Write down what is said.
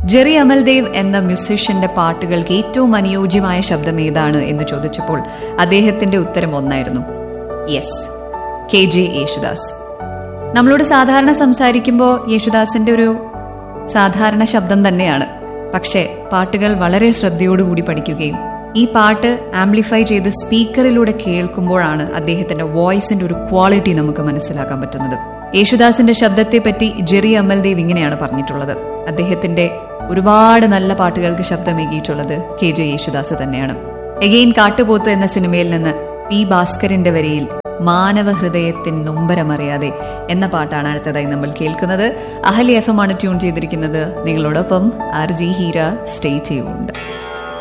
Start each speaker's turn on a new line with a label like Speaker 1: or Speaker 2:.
Speaker 1: Jerry Amaldev എന്ന മ്യൂസിഷ്യന്റെ പാട്ടുകൾക്ക് ഏറ്റവും അനുയോജ്യമായ ശബ്ദം ഏതാണ് എന്ന് ചോദിച്ചപ്പോൾ അദ്ദേഹത്തിന്റെ ഉത്തരം ഒന്നായിരുന്നു യെസ് കെ ജെ യേശുദാസ് നമ്മളോട് സാധാരണ സംസാരിക്കുമ്പോൾ യേശുദാസിന്റെ ഒരു സാധാരണ ശബ്ദം തന്നെയാണ് പക്ഷേ പാട്ടുകൾ വളരെ ശ്രദ്ധയോടുകൂടി പഠിക്കുകയും ഈ പാട്ട് ആംപ്ലിഫൈ ചെയ്ത് സ്പീക്കറിലൂടെ കേൾക്കുമ്പോഴാണ് അദ്ദേഹത്തിന്റെ വോയിസിന്റെ ഒരു ക്വാളിറ്റി നമുക്ക് മനസ്സിലാക്കാൻ പറ്റുന്നത് യേശുദാസിന്റെ ശബ്ദത്തെ പറ്റി ജെറി അമൽദേവ് ഇങ്ങനെയാണ് പറഞ്ഞിട്ടുള്ളത് അദ്ദേഹത്തിന്റെ ഒരുപാട് നല്ല പാട്ടുകൾക്ക് ശബ്ദമേകിയിട്ടുള്ളത് കെ ജെ യേശുദാസ് തന്നെയാണ് എഗെയിൻ കാട്ടുപോത്ത് എന്ന സിനിമയിൽ നിന്ന് പി ഭാസ്കരന്റെ വരിയിൽ മാനവ ഹൃദയത്തിൻ നൊമ്പരമറിയാതെ എന്ന പാട്ടാണ് അടുത്തതായി നമ്മൾ കേൾക്കുന്നത് അഹലി എഫ് എം ആണ് ട്യൂൺ ചെയ്തിരിക്കുന്നത് നിങ്ങളോടൊപ്പം ആർ ജി ഹീര സ്റ്റേ ചെയ്യുന്നുണ്ട്